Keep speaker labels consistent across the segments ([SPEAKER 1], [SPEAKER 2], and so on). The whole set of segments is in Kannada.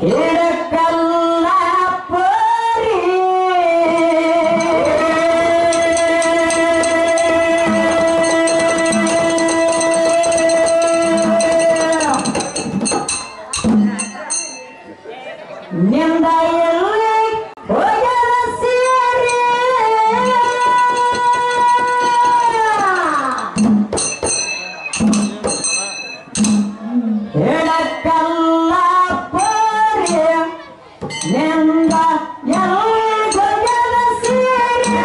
[SPEAKER 1] ಹಿಡಕಲ್ಲ ಪರಿ ನಿಂದ ಎಲ್ಲಿ ಹೋಗಲ ಸೀರೆ ಹೇಳಕ್ಕಲ್ಲ ಪರಿ ನಿಂದ ಎಲ್ಲಿ ಹೋಗಲ ಸೀರೆ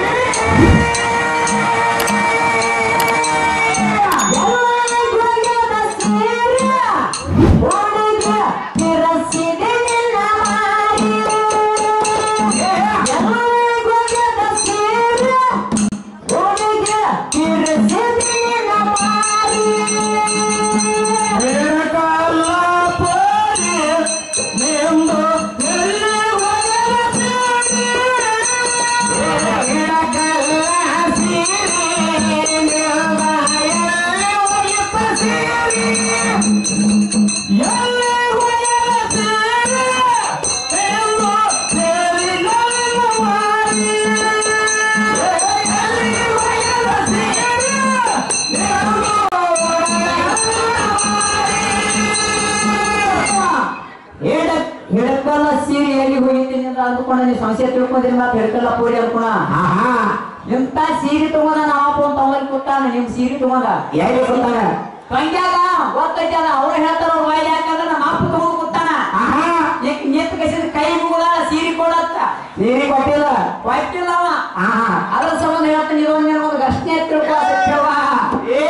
[SPEAKER 1] ಹಿಡಕಲ್ಲ ಸೀರೆ ಎಲ್ಲಿ ಹೋಗಿದ್ದೀನಿ ಅಂತ ಅಂದ್ಕೊಂಡ ನೀವು ಸಂಶಯ ತಿಳ್ಕೊಂಡಿರಿ ಮತ್ತೆ ಹಿಡ್ಕಲ್ಲ ಪೂರಿ ಅನ್ಕೋಣ
[SPEAKER 2] ಆಹಾ
[SPEAKER 1] ಎಂತ ಸೀರೆ ತಗೊಂಡ ನಾವಪ್ಪ ಅಂತ ಅವನಿಗೆ ಕೊಟ್ಟಾನ ನಿಮ್ ಸೀರೆ ತಗೊಂಡ
[SPEAKER 2] ಎಲ್ಲಿ ಕೊಡ್ತಾನ
[SPEAKER 1] ಕಂಗ್ಯಾಗ ಗೊತ್ತೈತಲ್ಲ ಅವ್ರು ಹೇಳ್ತಾರ ಅವ್ರ ಬಾಯಿ ಯಾಕಂದ್ರೆ ನಮ್ಮ ಅಪ್ಪ ತಗೊಂಡ್ ಕೊಟ್ಟಾನ
[SPEAKER 2] ಆಹಾ
[SPEAKER 1] ನಿಕ್ ನಿಂತ ಕಸಿದ ಕೈ ಮುಗುದ ಸೀರೆ ಕೊಡತ್ತ
[SPEAKER 2] ನೀರಿ ಕೊಟ್ಟಿಲ್ಲ
[SPEAKER 1] ಕೊಟ್ಟಿಲ್ಲ ಅವ
[SPEAKER 2] ಆಹಾ
[SPEAKER 1] ಅದ್ರ ಸಂಬಂಧ ಹೇಳ್ತಾನೆ ಇದೊಂದು ನಿನಗೊಂದು ಅಷ್ಟೇ ತಿಳ್ಕೊ ಸತ್ಯವ
[SPEAKER 2] ಏ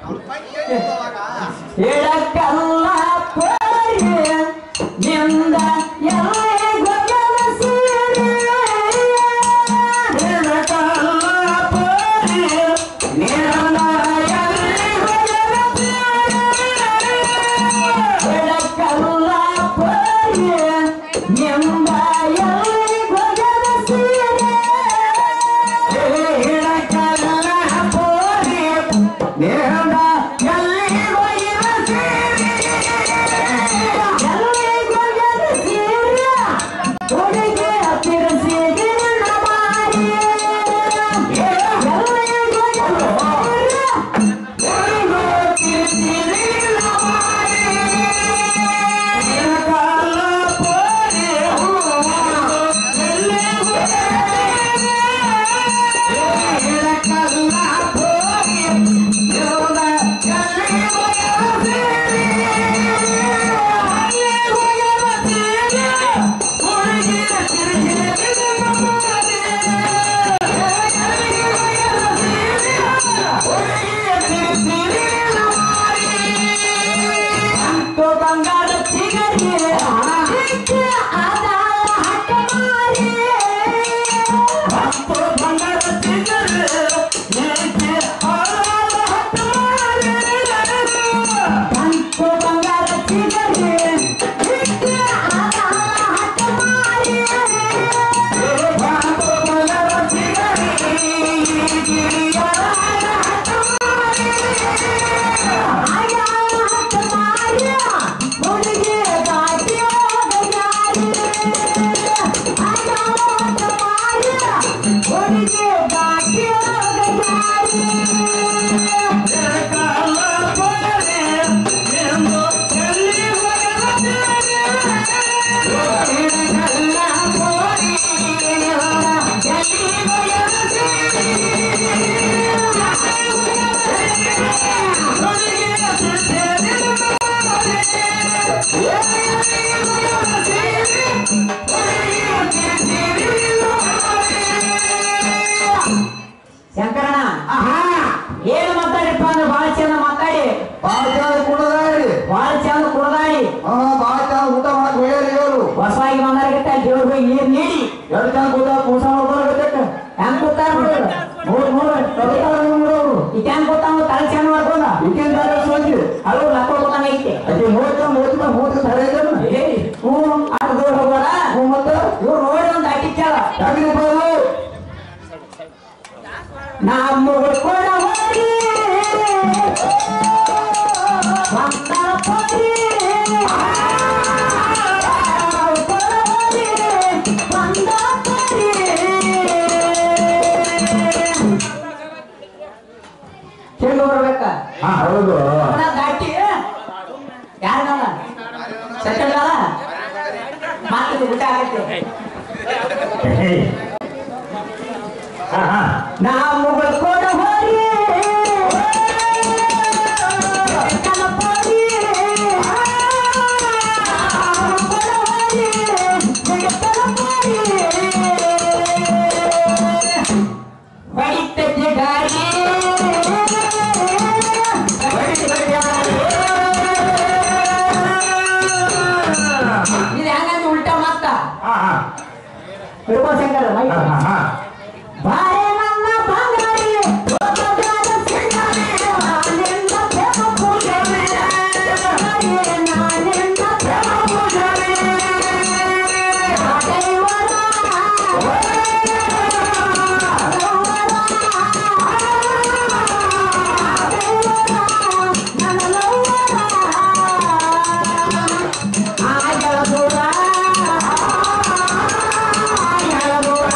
[SPEAKER 1] ಹೇಳಕ್ಕಲ್ಲ ಪರಿ ನಿಂದ ಎಲ್ಲಿ ಗೊತ್ತಲ್ಲ ಸೀರೆ ಹೇಳಕ್ಕಲ್ಲ ಪರಿ ನಿಂದ ಎಲ್ಲಿ ಗೊತ್ತಲ್ಲ ಸೀರೆ ಬಂಗಾರ ಚಿಗರಿ ಬಂಗಾರ ಚಿಗರಿ ಶಂಕರಣ್ಣ ಏನು ಮಾತಾಡಿಪ್ಪ ಅಂದ್ರೆ ಬಹಳ ಚಂದ ಮಾತಾಡಿ ಬಹಳ ಚಂದ ಕುಡದಾಡಿ
[SPEAKER 2] ಊಟ ಮಾಡಕ್ ಹೋಗ್ಯಾರ ಇವರು
[SPEAKER 1] ಹೊಸವಾಗಿ ಬಂದಾರಗತ್ತ ದೇವ್ರ ಹೋಗಿ ನೀರ್ ನೀಡಿ
[SPEAKER 2] ಎರಡು ಜನ ಕೂತ ಕೂಸ ಮಾಡ್ಕೊಂಡು
[SPEAKER 1] ಹೆಂಗ್ ಕೂತಾರ ನೋಡು
[SPEAKER 2] ನೋಡ್ ನೋಡ್ ನೋಡೋರು
[SPEAKER 1] ಈಗ ಹೆಂಗ್ ಕೂತಾವ ತಲೆ ಚಂದ ಮಾಡ್ಕೊಂಡ
[SPEAKER 2] ಈಗೇನ್ ಬೇರೆ ಸೋಂಕಿ
[SPEAKER 1] ಅದು ಲಕ್ಕ ಕೂತಾನ ಐತೆ
[SPEAKER 2] ಅದೇ ಮೂವತ್ತ ಮೂವತ್ತ ಮೂವತ್ತ ಸರಿ ಇದ್ದಾನ
[SPEAKER 1] ಏ ಹ್ಞೂ ಆಟ ದೂರ ಹೋಗೋಣ
[SPEAKER 2] ಹ್ಞೂ ಮತ್ತೆ
[SPEAKER 1] ಇವ್ರು ನೋಡಿ ಒಂದು ಹಾಕಿಚ್ಚಾಳ
[SPEAKER 2] ಯಾಕ್ರಿ ಬಾವು
[SPEAKER 1] ನಮ್ಮ ಕೊಡ ಹೋಗಿ ಬಂದ ಪೋರಿ ಬಂದಲ್ಲ ಮತ್ತೆ ಊಟ ಆಗತ್ತೆ
[SPEAKER 2] ಹಾ ಹಾ
[SPEAKER 1] ನಾವು ಕೊಡ ಹೋರಿ ಕಲಪೋರಿ ಹೊಡಿತಕ್ಕೆ ಗಾಡಿ ಇದು ಹೆಂಗಂದ್ರೆ ಉಲ್ಟಾ ಮಾತ
[SPEAKER 2] ಹಾ ಹಾ
[SPEAKER 1] ಶಂಕರ
[SPEAKER 2] ಹಾ ಹಾ ಹಾ
[SPEAKER 1] ಬಾರೆ ನನ್ನ ಬಂಗಾರಿ ಹೋಗದಾದ ಸಿಂಗಾರಿ ನಾನೆಂದ ಪ್ರೇಮ ಪೂಜಾರಿ ನಾನೆಂದ ಪ್ರೇಮ ಪೂಜಾರಿ ದೇವರ ಆಗಳ ದೂರ ಆಗಳ ದೂರ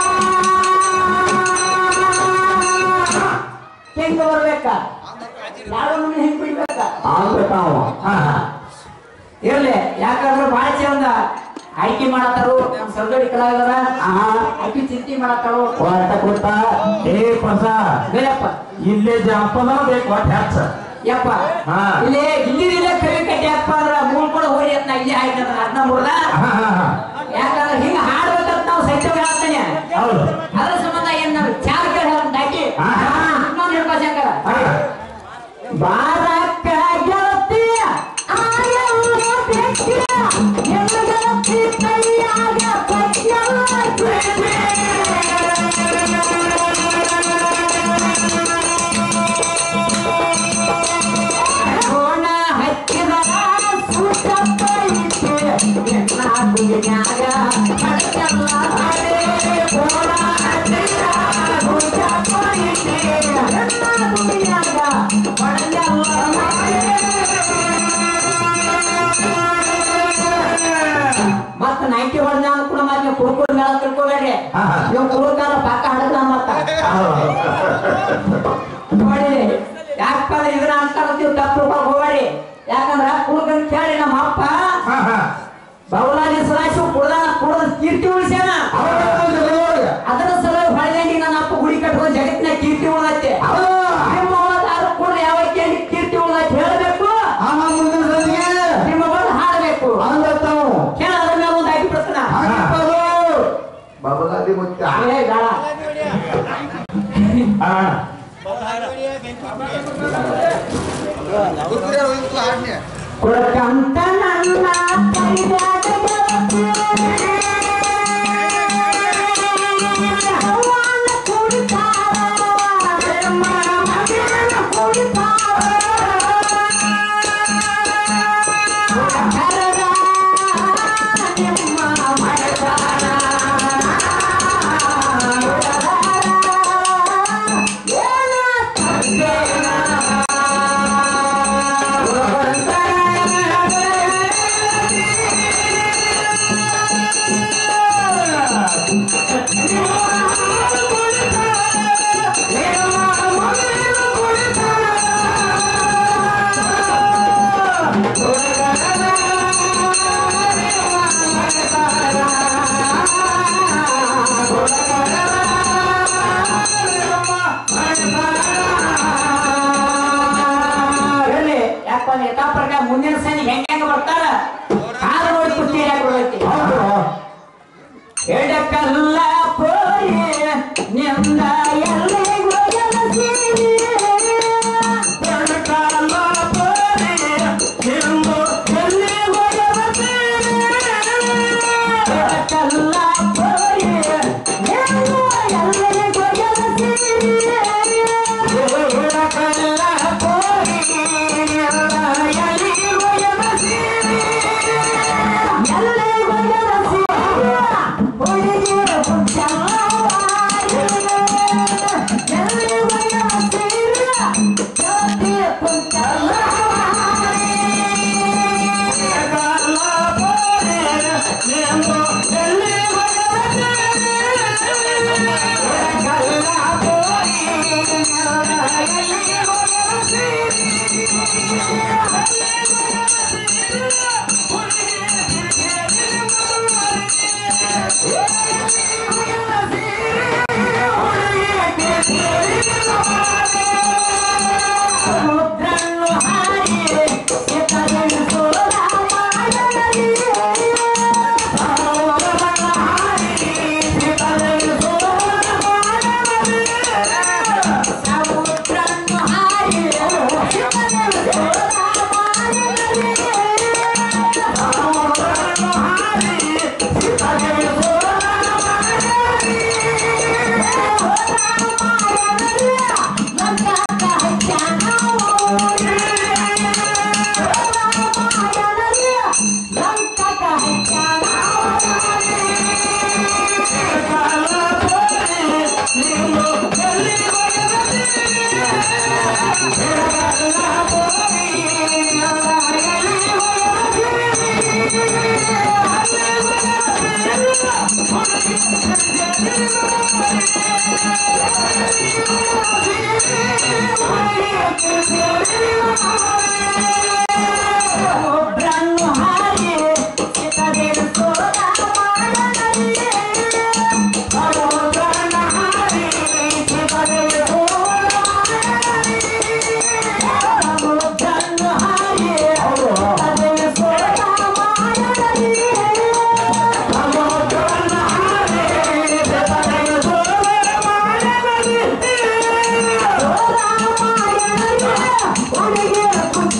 [SPEAKER 1] ಹೆಂಗ ಬರ್ಬೇಕ ಯಾರು ಹೆಂಗ್ ಬಿಡ್ಬೇಕ
[SPEAKER 2] ಆಗ್ಬೇಕಾವ ಹಾ ಹಾ
[SPEAKER 1] ಇರ್ಲಿ ಯಾಕಂದ್ರೆ ಬಾಳ ಚಂದ ಆಯ್ಕೆ ಮಾಡತ್ತಾರು ನಮ್ ಸರ್ಗಡಿ ಕಲಾವಿದರ
[SPEAKER 2] ಆಹಾ
[SPEAKER 1] ಆಯ್ಕೆ ಚಿಂತೆ ಮಾಡತ್ತಾರು
[SPEAKER 2] ಒಟ್ಟ ಕೊಟ್ಟ ಏ ಪಸ
[SPEAKER 1] ಬೇಯಪ್ಪ
[SPEAKER 2] ಇಲ್ಲೇ ಜಾಪದ ಬೇಕು ಒಟ್ಟ ಹೆಚ್ಚ
[SPEAKER 1] ಯಪ್ಪ
[SPEAKER 2] ಹಾ.
[SPEAKER 1] ಇಲ್ಲಿ ಇಲ್ಲಿದಿಲ್ಲ ಕೈ ಕಟ್ಟಿ ಅಪ್ಪ ಅಂದ್ರ ಮೂರ್ ಕೂಡ ಹೋಗಿ ಅಂತ ಇಲ್ಲಿ ಆಯ್ತಂದ್ರ ಅದನ್ನ ಮುರ್ದ
[SPEAKER 2] ಹಾ ಹಾ ಹಾ
[SPEAKER 1] ಯಾಕಂದ್ರೆ ಹಿಂಗ ಹಾಡ್ಬೇಕಂತ ನಾವು ಸತ್ಯ ಹೇಳ್ತಾನೆ
[SPEAKER 2] ಹೌದು
[SPEAKER 1] ಅದ್ರ ಸಂಬಂಧ ಏನ್ ನಾವು ಚಾರ್ ಕೇಳಿ ಹೇಳ್ತ ಹಾಕಿ
[SPEAKER 2] ಹಾ.
[SPEAKER 1] ಇನ್ನೊಂದು ಹೇಳ್ಕೊ ಶಂಕರ
[SPEAKER 2] ಹಾ
[SPEAKER 1] ಬಾರಕ್ಕ ಗೆಳತಿ ಆಯವ್ವ ಬೆಟ್ಟಿ ಎಲ್ಲ ಗೆಳತಿ ಕೈಯಾಗ ಪಟ್ಯಲ್ಲ ಬಿಟ್ಟಿ. ಕೋಣ ಹಚ್ಚಿದರ ಸುಟ್ಟಪ್ಪ ಇಟ್ಟು ಎನ್ನ ಗುಡಿನ್ಯಾಗ ಪಟ್ಯಲ್ಲ ಹಾಡೆ. ಕೋಣ ಹಚ್ಚಿದರ ಸುಟ್ಟಪ್ಪ ಇಟ್ಟು ಎನ್ನ ಗುಡಿನ್ಯಾಗ ಪಟ್ಯಲ್ಲ ಹಾಡೆ. ಮತ್ತ ನೈಂಟಿ ಹೊಡೆದ ಕೂಡ ಮತ್ತೆ ಕುಡ್ಕೊಂಡು ಮೇಳ ತಿಳ್ಕೊಬೇಡ್ರಿ
[SPEAKER 2] ಹಾ, ಹಾ.
[SPEAKER 1] ಇವ್ ಕುಡ್ಕಾಲ ಪಕ್ಕ ಹಡದ ಮತ್ತ ನೋಡಿ ಯಾಕಂದ್ರೆ ಇದನ್ನ ಅಂತಾರತ್ತೀವಿ ತಪ್ಪು ತಿಳ್ಕೊಳಕ್ ಹೋಗ್ಬೇಡಿ ಯಾಕಂದ್ರ ಕುಡ್ಕಂಡ್ ಕೇಳಿ ನಮ್ಮ ಅಪ್ಪ
[SPEAKER 2] ಹಾ ಹಾ
[SPEAKER 1] ಬೌಲಾದಿ ಸದಾಶಿವ ಕುಡ್ದ ಕುಡ್ದ ಕೀರ್ತಿ ಉಳಿಸ್ಯಾನ ಅದರ ಸಲುವಾಗಿ ಹೊಳೆದಂಡಿ ನನ್ನ ಅಪ್ಪ ಗುಡಿ ಕಟ್ಕೊಂಡು ಜಗತ್ತಿನ ಕೀರ್ತಿ ಉಳ್ದೈತೆ ನಿಮ್ಮ ಯಾರು ಕುಡ್ದ ಯಾವ ಕೀರ್ತಿ ಉಳ್ದೈತೆ ಹೇಳ್ಬೇಕು ನಿಮ್ಮ ಬಂದು ಹಾಡಬೇಕು ಕೇಳ ಅದ್ರ ಮೇಲೆ ಒಂದು ಹಾಕಿ ಬಿಡ್ತಾನ
[SPEAKER 2] ಬಾಬಾದಿ ಮುಚ್ಚ
[SPEAKER 1] ಏ ಗಾಳ
[SPEAKER 2] ಹಾ
[SPEAKER 1] ಕೊಡಕಂತ ನನ್ನ ಕೈಯಾಗ ಗೆಳತಿ. ಅವ್ವನ ಕುಡಿತಾಳ, ನಿಮ್ಮ ಮಗನ ಕುಡಿತಾಳ. ಕರದ ನಿಮ್ಮ ಮಗದಾಳ. ಏನ ಎಲ್ಲಿ ಯಾಕಂದ್ರೆ ಯಥಾ ಪ್ರಕಾರ ಮುಂದಿನ ಸನಿ ಹೆಂಗ್ ಹೆಂಗ್ ಬರ್ತಾರ ಕಾಲು ನೋಡಿ ಕುಟ್ಟಿ ಹಾಕೊಳೈತಿ ಎಡಕಲ್ಲ ಪೋರಿ ನಿಂದ ಎಲ್ಲಿಗೂ ಎಲಸೀರಿ. ಎಡಕಲ್ಲ ಪೋರಿ ನಿಂದ ಎಲ್ಲಿಗೂ ಎಲಸೀರಿ. ಎಡಕಲ್ಲ ಪೋರಿ ನಿಂದ ಎಲ್ಲಿಗೂ ಎಲಸೀರಿ. ಎಡಕಲ್ಲ ಪೋರಿ ನಿಂದ ಎಲ್ಲಿಗೂ ಎಲಸೀರಿ. ಎಲ್ಲಿಗೂ ಎಲಸೀರಿ. ಹುಡುಗಿಯರು ಚಲವಾರಿ. ಒಬ್ರನ್ನು ಹಾರಿ ಚಿಕ್ಕದೇನು ಸೋದ ಮಾಡಲರಿಯೇ. ಒಬ್ರನ್ನು ಹಾರಿ ಚಿಕ್ಕದೇನು ಸೋದ ಮಾಡಲರಿಯೇ. ಒಬ್ರನ್ನು ಹಾರಿ ಚಿಕ್ಕದೇನು ಸೋದ ಮಾಡಲರಿಯೇ. ಒಬ್ರನ್ನು ಹಾರಿ ಚಿಕ್ಕದೇನು ಸೋದ ಮಾಡಲರಿಯೇ. ಸೋದ ಮಾಡಲರಿಯೇ. ಹುಡುಗಿಯ ಕುಚ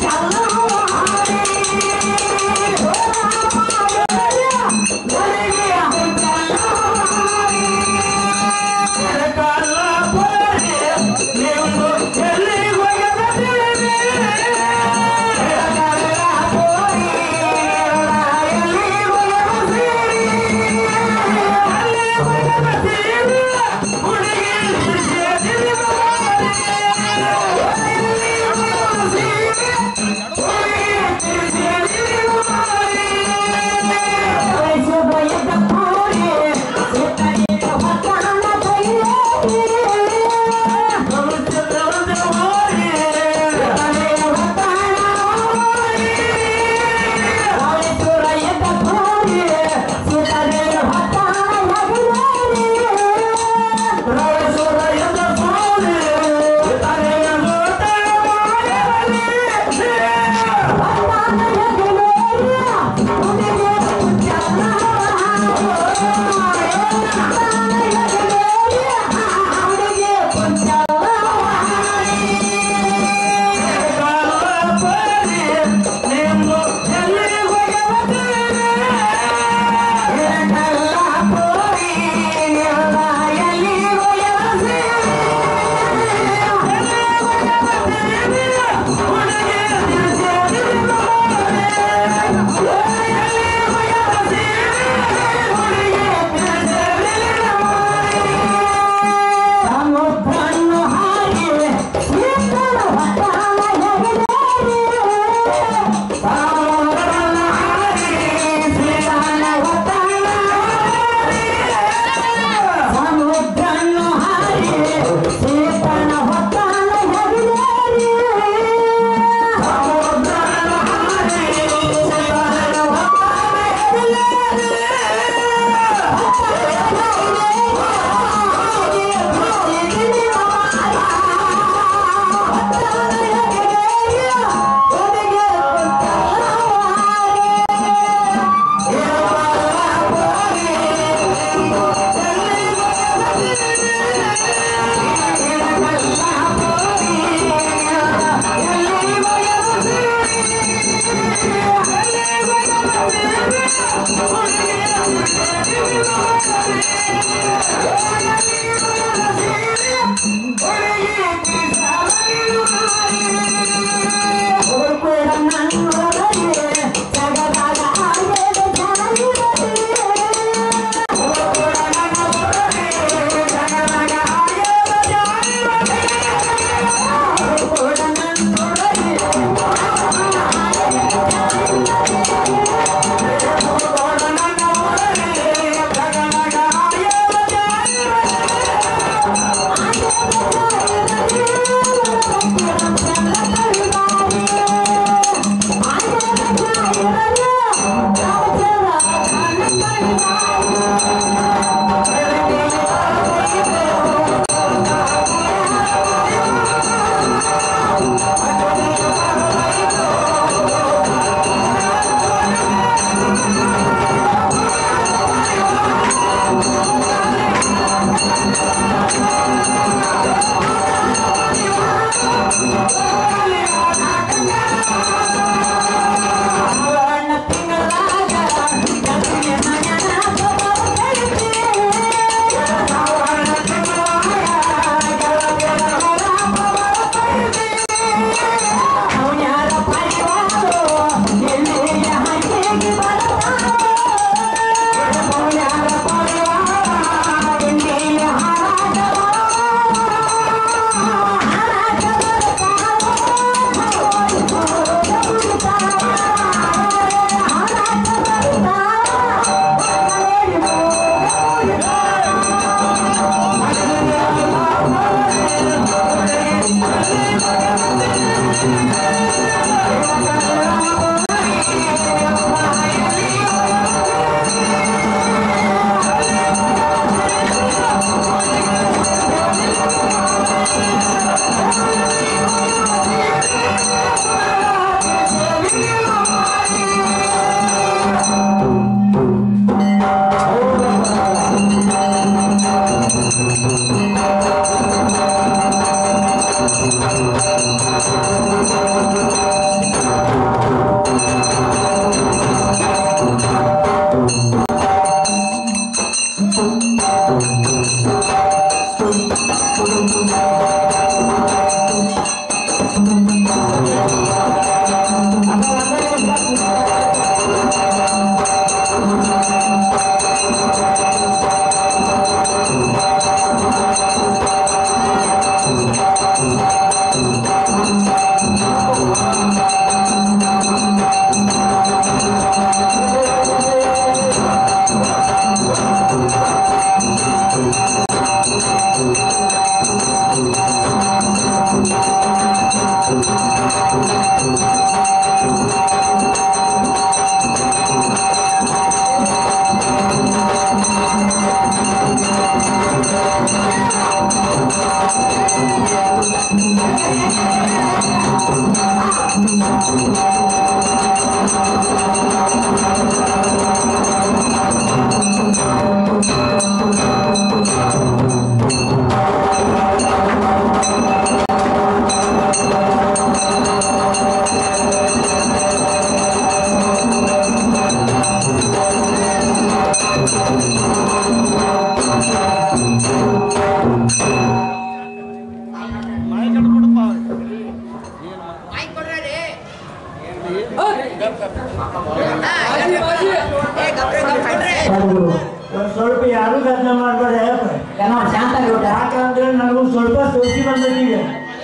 [SPEAKER 3] ಒಂದ್ ಸ್ವಲ್ಪ ಯಾರು ಗದ್ದಲ ಮಾಡ್ಬೇಡ
[SPEAKER 1] ಏನೋ ಶಾಂತ ಆಗಿಬಿಟ್ಟ
[SPEAKER 3] ಯಾಕಂದ್ರೆ ನನಗೂ ಸ್ವಲ್ಪ ಸೋಸಿ ಬಂದೀಗ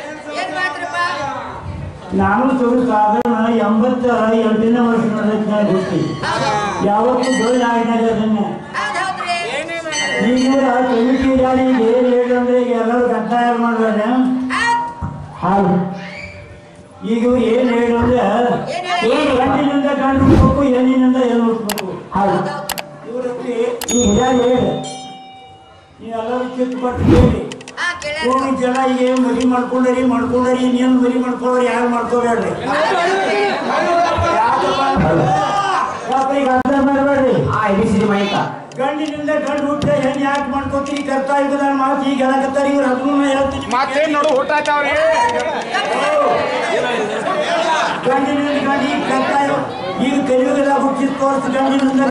[SPEAKER 3] ನಾನು ಸ್ವಲ್ಪ ಸಾಧಾರಣ ಎಂಬತ್ತ ಎಂಟನೇ ವರ್ಷ ನಡೆದ ಗೊತ್ತಿ ಯಾವತ್ತೂ ಡೊಳ್ಳು ಆಗಿನಾಗ ಅದನ್ನ ಈಗ ಕಮಿಟಿ ಜಾರಿಗೆ ಏನ್ ಹೇಳಿ ಅಂದ್ರೆ ಈಗ ಎಲ್ಲರೂ ಕಡ್ಡಾಯ ಮಾಡ್ಬೇಡ ಹಾಲು ಈಗ ಏನ್ ಹೇಳು ಅಂದ್ರೆ
[SPEAKER 1] ಏನು
[SPEAKER 3] ಗಂಡಿನಿಂದ ಗಂಡು ಹುಡ್ಬೇಕು ಹೆಣ್ಣಿನಿಂದ ಹೆಣ್ಣು ಹುಡ್ಬೇಕು
[SPEAKER 1] ಹೌದು
[SPEAKER 3] ಇವ್ರಿಗೆ ಈಗ ಹೇಳಿ ಹೇಳಿ ನೀವೆಲ್ಲರೂ ಚಿಕ್ಕ ಪಟ್ಟು ಕೇಳಿ ಹೋಗಿ ಜನ ಈಗ ಮರಿ ಮಾಡ್ಕೊಂಡರಿ ಮಾಡ್ಕೊಂಡರಿ ಇನ್ನೇನು ಮರಿ ಮಾಡ್ಕೊಳ್ಳೋರು ಯಾರು ಮಾಡ್ಕೋಬೇಡ್ರಿ ಯಾಕಪ್ಪ ಈಗ ಅರ್ಥ ಮಾಡಬೇಡ್ರಿ
[SPEAKER 1] ಆ ಎಬಿಸಿಡಿ ಮೈಕ
[SPEAKER 3] ಗಂಡಿನಿಂದ ಗಂಡು ಹುಟ್ಟ ಹೆಣ್ಣು ಯಾಕೆ ಮಾಡ್ಕೋತೀರಿ ಕರ್ತಾ ಇದ್ದದ ಮಾತು ಈಗ ಹೇಳಕತ್ತಾರ ಇವ್ರು ಅದನ್ನು ಹೇಳ್ತೀನಿ
[SPEAKER 4] ಮತ್ತೇನ್ ನೋಡು ಹುಟ್ಟಾತಾವ್ರಿ
[SPEAKER 3] ಗಂಡಿನಿಂದ ಗಂಡು ಈಗ ಕರ್ತಾ ಇವ್- ಈಗ ಕಲಿಯುಗದ ಹುಟ್ಟಿದ ತೋರಿಸಿ ಗಂಡಿನಿಂದ